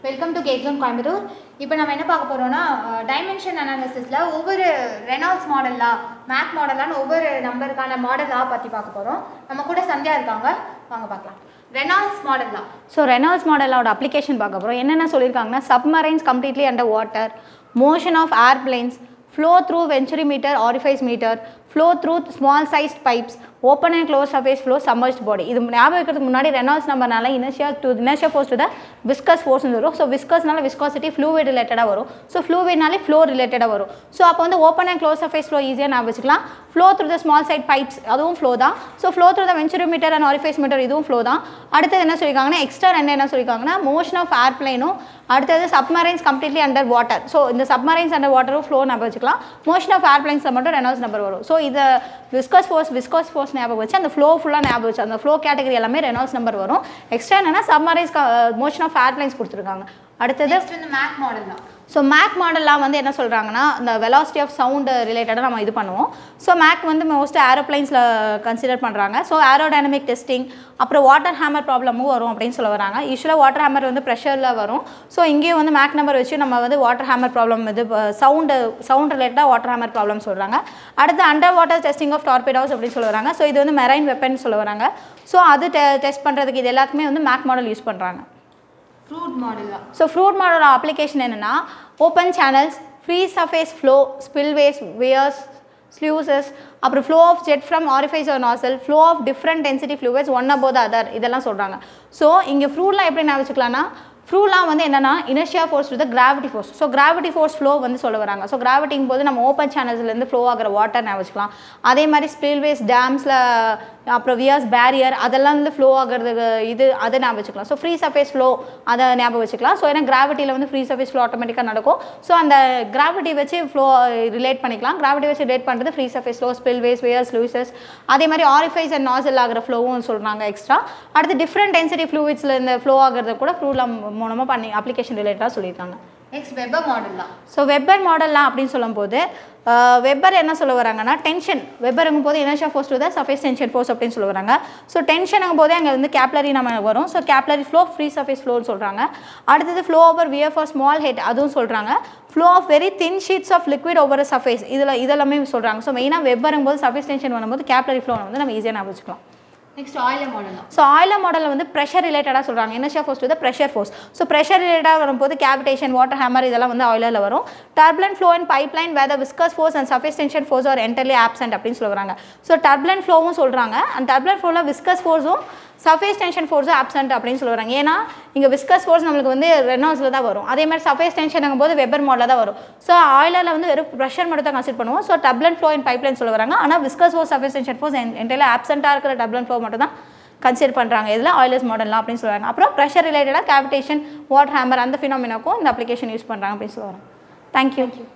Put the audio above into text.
welcome to GATE zone Coimbatore இப்போ நம்ம என்ன பார்க்க போகிறோம்னா டைமென்ஷன் அனாலிசிஸில் ஒவ்வொரு ரெனால்ட்ஸ் மாடலா மேக் மாடலான்னு ஒவ்வொரு நம்பருக்கான மாடலா பற்றி பார்க்க போகிறோம் நம்ம கூட சந்தியா இருக்காங்க வாங்க பார்க்கலாம் ரெனால்ட்ஸ் மாடலா ஸோ ரெனால்ட்ஸ் மாடலோட அப்ளிகேஷன் பார்க்க போகிறோம் என்னென்ன சொல்லியிருக்காங்கன்னா submarines completely under water motion of airplanes flow through venturi meter orifice meter flow through small sized pipes open and close surface flow submerged body இது ஞாபகம் வைக்கிறதுக்கு முன்னாடி ரெனால்ட்ஸ் நம்பர்னால inertia to inertia force to the viscous ஃபோர்ஸ்னு வரும் so விஸ்கஸ்னால viscosity fluid ரிலேட்டடாக வரும் so ஃப்ளூவிட்னாலே flow ரிலேட்டடாக வரும் ஸோ அப்போ வந்து open and close surface flow ஈஸியாக ஞாபகம் வச்சுக்கலாம் flow through the small side pipes அதுவும் ஃப்ளோ தான் so flow through the venturi meter and orifice meter இதுவும் ஃப்ளோ தான் அடுத்தது என்ன சொல்லியிருக்காங்கன்னா எக்ஸ்ட்ரா ரெண்டு என்ன சொல்லியிருக்காங்கன்னா மோஷன் ஆஃப் ஏர்ப்ளைனும் அடுத்தது submarines completely under water so இந்த சப்மரைன்ஸ் அண்டர் வாட்டரும் ஃப்ளோ ஞாபகம் வச்சுக்கலாம் மோஷன் ஆஃப் ஏர்ப்ளைன்ஸில் மட்டும் ரெனால்ஸ் நம்பர் வரும் ஸோ இதை விஸ்கஸ் ஃபோர்ஸ் விஸ்கஸ் ஃபோர்ஸ் ஞாபகம் வச்சு அந்த ஃப்ளோ ஃபுல்லாக ஞாபகம் வச்சு அந்த ஃப்ளோ கேட்டகரி எல்லாமே ரெனால்ஸ் நம்பர் வரும் எக்ஸ்ட்ரா என்னன்னா சப்மரைன்ஸ் மோஷன் ஆஃப் ஏர்ப்ளைன்ஸ் கொடுத்துருக்காங்க அடுத்தது நெக்ஸ்ட் வந்து மேக் மாடல் தான் ஸோ மேக் மாடல்லாம் வந்து என்ன சொல்கிறாங்கன்னா இந்த வெலாசிட்டி ஆஃப் சவுண்டு ரிலேட்டடாக நம்ம இது பண்ணுவோம் ஸோ மேக் வந்து மோஸ்ட் ஏரோப்ளைன்ஸில் கன்சிடர் பண்ணுறாங்க ஸோ ஏரோடைனமிக் டெஸ்டிங் அப்புறம் வாட்டர் ஹேமர் ப்ராப்ளமும் வரும் அப்படின்னு சொல்ல வராங்க யூஸ்வலாக வாட்டர் ஹேமர் வந்து ப்ரெஷரில் வரும் ஸோ இங்கேயும் வந்து மேக் நம்பர் வச்சு நம்ம வந்து வாட்டர் ஹேமர் ப்ராப்ளம் இது சவுண்டு சவுண்ட் ரிலேட்டடாக வாட்டர் ஹேமர் ப்ராப்ளம் சொல்கிறாங்க அடுத்து under water testing of torpedoes அப்படின்னு சொல்ல வராங்க ஸோ இது வந்து மெரைன் வெப்பன் சொல்ல வராங்க ஸோ அது டெஸ்ட் பண்ணுறதுக்கு இது எல்லாத்துக்குமே வந்து மேக் மாடல் யூஸ் பண்ணுறாங்க ஃப்ரூட் மாடல் தான் ஸோ ஃப்ரூட் மாடலோட அப்ளிகேஷன் என்னென்னா open channels free surface flow spillways weirs sluices அப்புறம் flow of jet from orifice or nozzle flow of different density fluids one above the other இதெல்லாம் சொல்கிறாங்க so இங்கே ஃப்ரூட்லாம் எப்படி நான் வச்சுக்கலாம்னா ஃப்ளூலாம் வந்து என்னென்னா inertia force to the gravity force so gravity force flow வந்து சொல்ல வராங்க ஸோ கிராவிட்டிங் போது நம்ம ஓப்பன் சேனல்ஸ்லேருந்து ஃப்ளோ ஆகிற வாட்டர் நான் வச்சுக்கலாம் அதே மாதிரி ஸ்பில்வேஸ் டேம்ஸில் அப்புறம் வியர்ஸ் பேரியர் அதெல்லாம் வந்து ஃப்ளோ ஆகிறதுக்கு இது அதை ஞாபகம் வச்சுக்கலாம் ஸோ ஃப்ரீ சர்ஃபேஸ் ஃப்ளோ அதை ஞாபகம் வச்சுக்கலாம் ஸோ ஏன்னா கிராவிட்டியில் வந்து ஃப்ரீ சர்ஃபேஸ் ஃப்ளோ ஆட்டோமேட்டிக்காக நடக்கும் ஸோ அந்த கிராவிட்டி வச்சு ஃப்ளோ ரிலேட் பண்ணிக்கலாம் கிராவிட்டி வச்சு ரிலேட் பண்ணுறது free surface flow spillways weirs sluices அதே மாதிரி ஆரிஃபைஸ் அண்ட் நாசல் ஆகிற ஃப்ளோவும் சொல்கிறாங்க எக்ஸ்ட்ரா அடுத்து டிஃப்ரெண்ட் டென்சிட்டி ஃப்ளூவிட்ஸில் இந்த ஃப்ளோ ஆகிறத கூட ஃப்ளூலாம் மூலமாக பண்ணி அப்ளிகேஷன் ரிலேட்டடாக சொல்லியிருக்காங்க நெக்ஸ்ட் வெப்பர் மாடல் தான் ஸோ வெப்பர் மாடல்லாம் அப்படின்னு சொல்லும்போது வெப்பர் என்ன சொல்ல வராங்கன்னா டென்ஷன் வெப்பருங்கும் போது inertia force to the surface tension force அப்படின்னு சொல்ல வராங்க ஸோ டென்ஷனுங்கும் போதே அங்கே வந்து கேப்லரி நம்ம வரும் so capillary flow free surface ஃப்ளோன்னு சொல்கிறாங்க அடுத்தது flow over weir for small head அதுவும் சொல்கிறாங்க flow of very thin sheets of liquid over surface இதில் இதெல்லாமே சொல்கிறாங்க ஸோ மெயினாக வெப்பருங்கும் போது சர்ஃபேஸ் டென்ஷன் வரும்போது கேப்லரி ஃப்ளோ வந்து நம்ம ஈஸியாக ஞாபகம் வச்சுக்கலாம் நெக்ஸ்ட் ஆயிலர் மாடல் தான் ஸோ ஆயிலர் மாடலில் வந்து ப்ரெஷர் ரிலேட்டடாக சொல்கிறாங்க inertia force to the pressure force so pressure ரிலேட்டடாக வரும்போது கேவிடேஷன் வாட்டர் ஹேமர் இதெல்லாம் வந்து ஆயிலரில் வரும் turbulent flow and pipe line வேத viscous force and surface tension force are entirely absent அப்படின்னு சொல்லுவாங்க ஸோ டர்புலன்ட் ஃப்ளோவும் சொல்கிறாங்க அந்த டர்புலன்ட் ஃப்ளோவில் விஸ்கஸ் ஃபோர்ஸும் சர்ஃபேஸ் டென்ஷன் ஃபோர்ஸும் ஆப்சென்ட் அப்படின்னு சொல்லுவாங்க ஏன்னா இங்கே விஸ்கஸ் ஃபோர்ஸ் நம்மளுக்கு வந்து ரெனால்ஸில் தான் வரும் அதே மாதிரி சர்ஃபேஸ் டென்ஷன் போது வெப்பர் மாடலில் தான் வரும் ஸோ ஆயிலரில் வந்து வெறும் ப்ரெஷர் மட்டும் தான் கன்சிடர் பண்ணுவோம் so turbulent flow and pipe line சொல்ல வராங்க ஆனால் viscous force surface tension force என்டையில் ஆப்சென்ட்டாக இருக்கிற டர்புலன்ட் ஃப்ளோ மட்டும் தான் கன்சிடர் பண்ணுறாங்க இதில் ஆயிலர்ஸ் மாடல்லாம் அப்படின்னு சொல்லுவாங்க அப்புறம் ப்ரெஷர் ரிலேட்டடாக கேவிடேஷன் வாட்டர் ஹேமர் அந்த ஃபினாமினாக்கும் இந்த அப்ளிகேஷன் யூஸ் பண்ணுறாங்க அப்படின்னு சொல்லுவாங்க தேங்க்யூ